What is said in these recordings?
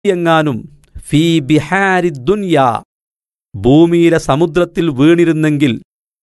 എങ്ങാനും ഫീ ബിഹാരി ദുനിയ ഭൂമിയിലെ സമുദ്രത്തിൽ വീണിരുന്നെങ്കിൽ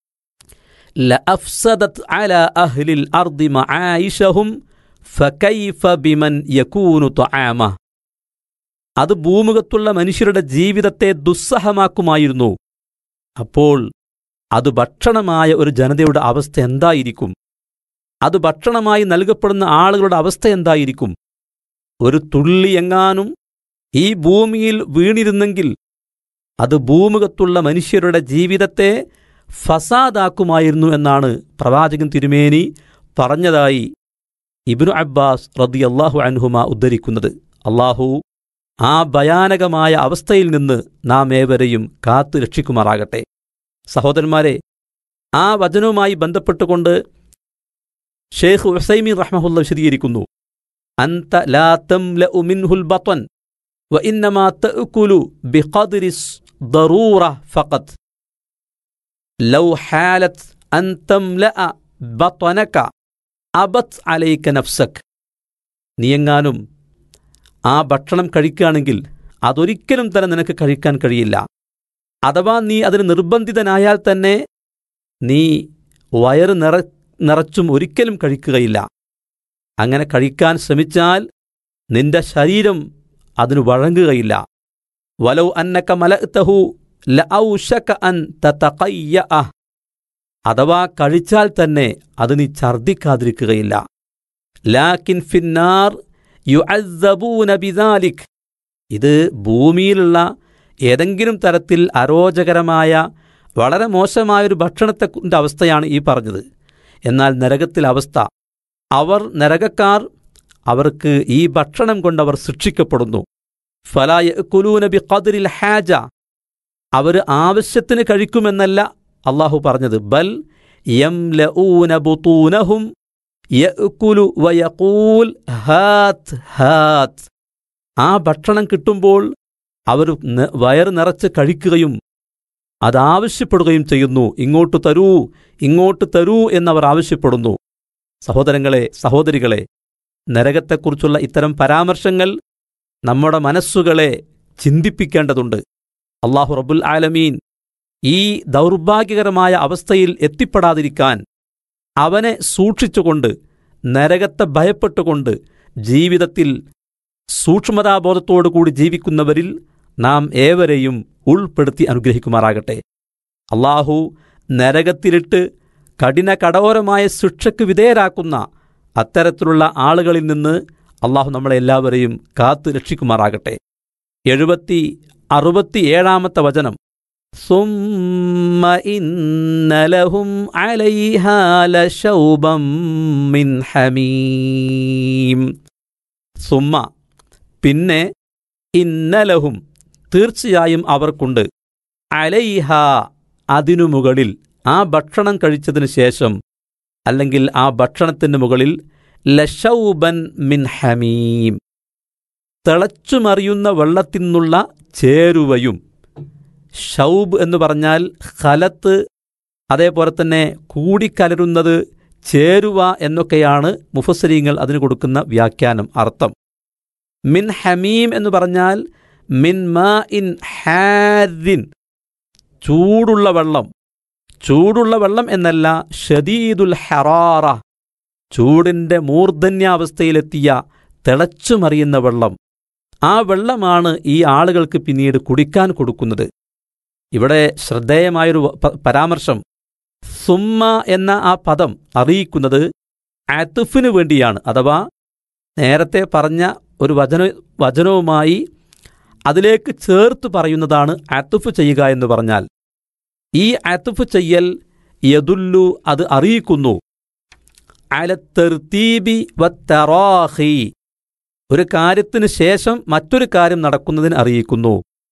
ലഅഫ്സദത് അല അഹ്ലിൽ അർദി മആയിഷഹും ഫകൈഫ ബിമൻ യകൂനു തആമ അത് ഭൂമുഖത്തുള്ള മനുഷ്യരുടെ ജീവിതത്തെ ദുസ്സഹമാക്കുമായിരുന്നു അപ്പോൾ അത് ഭക്ഷണമായ ഒരു ജനതയുടെ അവസ്ഥ എന്തായിരിക്കും അത് ഭക്ഷണമായി നൽകപ്പെടുന്ന ആളുകളുടെ അവസ്ഥ എന്തായിരിക്കും ഒരു തുള്ളി എങ്ങാനും ഈ ഭൂമിയിൽ വീണിരുന്നെങ്കിൽ അത് ഭൂമുഖത്തുള്ള മനുഷ്യരുടെ ജീവിതത്തെ ഫസാദാക്കുമായിരുന്നു എന്നാണ് പ്രവാചകൻ തിരുമേനി പറഞ്ഞതായി ഇബ്നു അബ്ബാസ് റതി അള്ളാഹു അൻഹുമ ഉദ്ധരിക്കുന്നത് അള്ളാഹു ആ ഭയാനകമായ അവസ്ഥയിൽ നിന്ന് നാം ഏവരെയും കാത്തു രക്ഷിക്കുമാറാകട്ടെ സഹോദരന്മാരെ ആ വചനവുമായി ബന്ധപ്പെട്ടുകൊണ്ട് ഷെയ്ഖ് ഉസൈമി റഹ്മഹുല്ല വിശദീകരിക്കുന്നു അന്ത ലാ തംലഉ മിൻഹുൽ ബത്വൻ وإنما تأكل بقدر الضرورة فقط لو حالت أن تملأ بطنك أبت عليك نفسك നീയെങ്ങാനും ആ ഭക്ഷണം കഴിക്കുകയാണെങ്കിൽ അതൊരിക്കലും തന്നെ നിനക്ക് കഴിക്കാൻ കഴിയില്ല അഥവാ നീ അതിന് നിർബന്ധിതനായാൽ തന്നെ നീ വയറ് നിറ നിറച്ചും ഒരിക്കലും കഴിക്കുകയില്ല അങ്ങനെ കഴിക്കാൻ ശ്രമിച്ചാൽ നിന്റെ ശരീരം അതിനു വഴങ്ങുകയില്ല വലൗ അന്നക മലഅ്തഹു ലഔശക അൻ തതഖയ്യ അഥവാ കഴിച്ചാൽ തന്നെ അത് നീ ഛർദിക്കാതിരിക്കുകയില്ല ലാക്കിൻ ഫിന്നാർ യുഅസ്സബൂന ബിദാലിക് ഇത് ഭൂമിയിലുള്ള ഏതെങ്കിലും തരത്തിൽ അരോചകരമായ വളരെ മോശമായൊരു ഭക്ഷണത്തെ അവസ്ഥയാണ് ഈ പറഞ്ഞത് എന്നാൽ നരകത്തിൽ അവസ്ഥ അവർ നരകക്കാർ അവർക്ക് ഈ ഭക്ഷണം കൊണ്ടവർ ശിക്ഷിക്കപ്പെടുന്നു ഫലായ കുലൂന ബി ഖദരിൽ ഹാജ അവർ ആവശ്യത്തിന് കഴിക്കുമെന്നല്ല അള്ളാഹു പറഞ്ഞത് ബൽ യംലഊന ബുതൂനഹും യഅ്കുലു വയഖൂൽ ഹാത്ത് ഹാത്ത് ആ ഭക്ഷണം കിട്ടുമ്പോൾ അവർ വയറ് നിറച്ച് കഴിക്കുകയും അതാവശ്യപ്പെടുകയും ചെയ്യുന്നു ഇങ്ങോട്ട് തരൂ ഇങ്ങോട്ട് തരൂ എന്നവർ ആവശ്യപ്പെടുന്നു സഹോദരങ്ങളെ സഹോദരികളെ നരകത്തെക്കുറിച്ചുള്ള ഇത്തരം പരാമർശങ്ങൾ നമ്മുടെ മനസ്സുകളെ ചിന്തിപ്പിക്കേണ്ടതുണ്ട് അള്ളാഹു റബുൽ ആലമീൻ ഈ ദൗർഭാഗ്യകരമായ അവസ്ഥയിൽ എത്തിപ്പെടാതിരിക്കാൻ അവനെ സൂക്ഷിച്ചുകൊണ്ട് നരകത്തെ ഭയപ്പെട്ടുകൊണ്ട് ജീവിതത്തിൽ സൂക്ഷ്മതാബോധത്തോടുകൂടി ജീവിക്കുന്നവരിൽ നാം ഏവരെയും ഉൾപ്പെടുത്തി അനുഗ്രഹിക്കുമാറാകട്ടെ അള്ളാഹു നരകത്തിലിട്ട് കഠിന കടോരമായ ശിക്ഷയ്ക്ക് വിധേയരാക്കുന്ന അത്തരത്തിലുള്ള ആളുകളിൽ നിന്ന് അള്ളാഹു നമ്മളെല്ലാവരെയും കാത്തു രക്ഷിക്കുമാറാകട്ടെ എഴുപത്തി അറുപത്തിയേഴാമത്തെ വചനം ثم إن لهم عليها لشوبا من حميم സുമ്മ പിന്നെ ഇന്നലഹും തീർച്ചയായും അവർക്കുണ്ട് അലൈഹ അതിനു മുകളിൽ ആ ഭക്ഷണം കഴിച്ചതിന് ശേഷം അല്ലെങ്കിൽ ആ ഭക്ഷണത്തിന് മുകളിൽ ലഷൗബൻ മിൻ ഹമീം തിളച്ചുമറിയുന്ന വെള്ളത്തിൽ നിന്നുള്ള ചേരുവയും ഷൗബ് എന്ന് പറഞ്ഞാൽ ഖലത്ത് അതേപോലെ തന്നെ കൂടിക്കലരുന്നത് ചേരുവ എന്നൊക്കെയാണ് മുഫസരീങ്ങൾ അതിന് കൊടുക്കുന്ന വ്യാഖ്യാനം അർത്ഥം മിൻ ഹമീം എന്ന് പറഞ്ഞാൽ മിൻ മാ ഇൻ ഹാദിൻ ചൂടുള്ള വെള്ളം ചൂടുള്ള വെള്ളം എന്നല്ല ഷദീദുൽ ഹറാറ ചൂടിൻ്റെ മൂർധന്യാവസ്ഥയിലെത്തിയ തിളച്ചുമറിയുന്ന വെള്ളം ആ വെള്ളമാണ് ഈ ആളുകൾക്ക് പിന്നീട് കുടിക്കാൻ കൊടുക്കുന്നത് ഇവിടെ ശ്രദ്ധേയമായൊരു പരാമർശം സുമ്മ എന്ന ആ പദം അറിയിക്കുന്നത് ആത്തുഫിനു വേണ്ടിയാണ് അഥവാ നേരത്തെ പറഞ്ഞ ഒരു വചന വചനവുമായി അതിലേക്ക് ചേർത്ത് പറയുന്നതാണ് ആത്തുഫ് ചെയ്യുക എന്ന് പറഞ്ഞാൽ ഈ ആത്തുഫ് ചെയ്യൽ യദുല്ലു അത് അറിയിക്കുന്നു അലത്തെർത്തീബി വത്തറാഹി ഒരു കാര്യത്തിന് ശേഷം മറ്റൊരു കാര്യം നടക്കുന്നതിന് അറിയിക്കുന്നു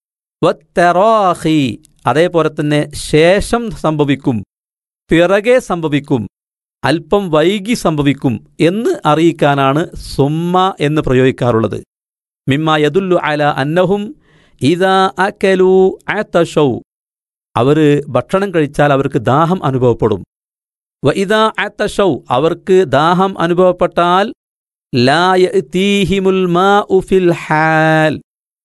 വത്തറാഹി അതേപോലെ തന്നെ ശേഷം സംഭവിക്കും പിറകെ സംഭവിക്കും അല്പം വൈകി സംഭവിക്കും എന്ന് അറിയിക്കാനാണ് സുമ്മ എന്ന് പ്രയോഗിക്കാറുള്ളത് മിമ്മ യദുല്ലു അല അന്നഹും ഇതാ അക്കലു ആത്തഷൗ അവർ ഭക്ഷണം കഴിച്ചാൽ അവർക്ക് ദാഹം അനുഭവപ്പെടും വ ഇതാ ആത്തഷൗ അവർക്ക് ദാഹം അനുഭവപ്പെട്ടാൽ ലാ യഅ്തീഹിമുൽ മാഉ ഫിൽ ഹാൽ